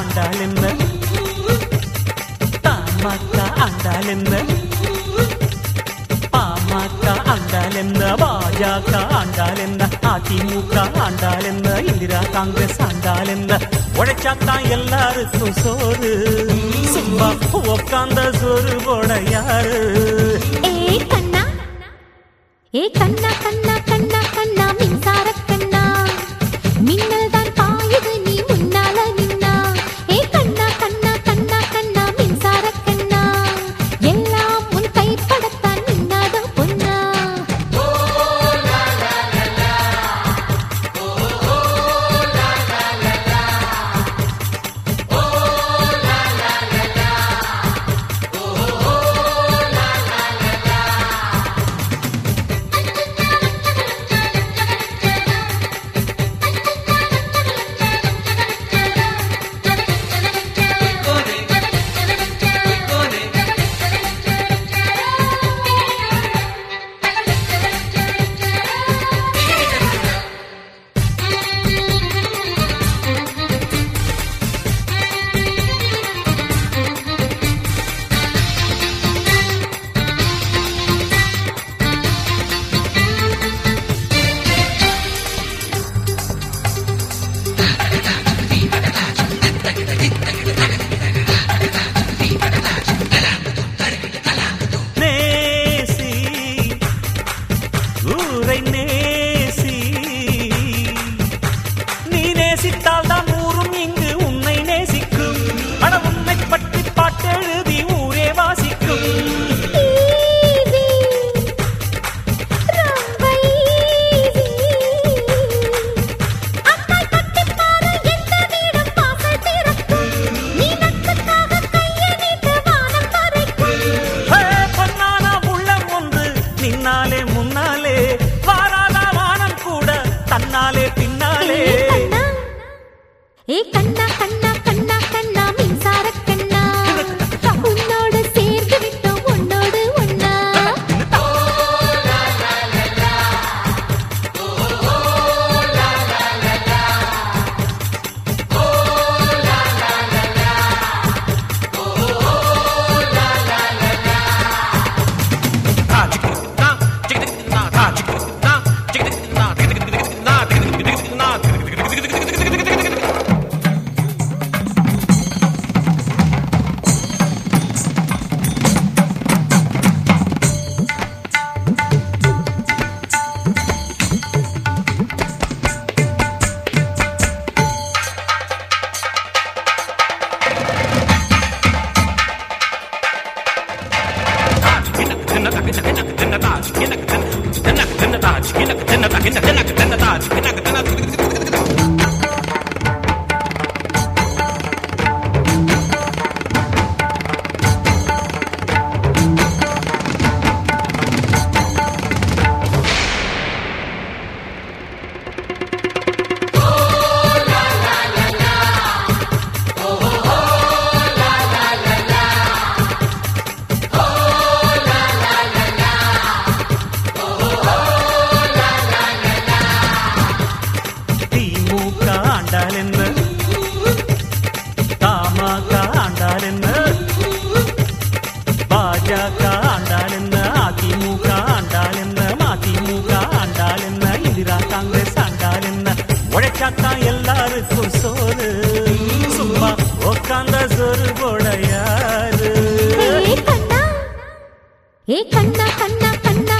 ஆண்டாள் என்ன தமாக்கா ஆண்டாள் என்ன பாமக ஆண்டாள் என்ன பாஜக ஆண்டாள் என்ன அதிமுக ஆண்டாள் என்ன இந்திரா காங்கிரஸ் ஆண்டாள் என்ன உழைச்சாத்தான் எல்லாருக்கும் சோறு சும்மா உக்காந்த சோறு போட யாரு ஏ கண்ணா ஏ கண்ணா கண்ணா கண்ணா கண்ணா மின்சார கண்ணா மின்னல் தான் பாயுது நீ முன்னால நின்னா ஏ கண்ணா கண்ணா கண்ணா கண்ணா மின்சார கண்ணா எல்லாம் உன் கைப்படத்தான் நின்னாத பொன்னா நேசி ஊரை நேசி நீ நேசித்தால் தான் ஊரும் இங்கு உன்னை நேசிக்கும் அட உன்னை பற்றி பாட்டெழுதி ஊரே வாசிக்கும் ஈஸி ரொம்ப ஈஸி அக்கால் பட்டு பாரு எந்த வீடும் வாசல் திறக்கும் நீ நட்புக்காக கையை நீட்டு வானம் வரைக்கும் ஹே, பொன்னான உள்ளம் ஒன்று நின்னாலே முன்னாலே வாராதா வானம் கூட தன்னாலே பின்னாலே ஏ கண்ணா கண்ணா கண்ணா கண்ணா மின்சார கண்ணா உன்னோடு சேர்ந்து விட்டோம் உன்னோடு ஒன்னா திமுக ஆண்டாள் என்ன தமாக ஆண்டாள் என்ன பாஜக ஆண்டாள் என்ன அதிமுக ஆண்டாள் என்ன மதிமுக ஆண்டாள் என்ன இந்திரா காங்கிரஸ் ஆண்டாள் என்ன உழைச்சாத்தான் எல்லாருக்கும் சோறு சும்மா உக்காந்த சோறு போட யாரு ஏ கண்ணா ஏ கண்ணா கண்ணா கண்ணா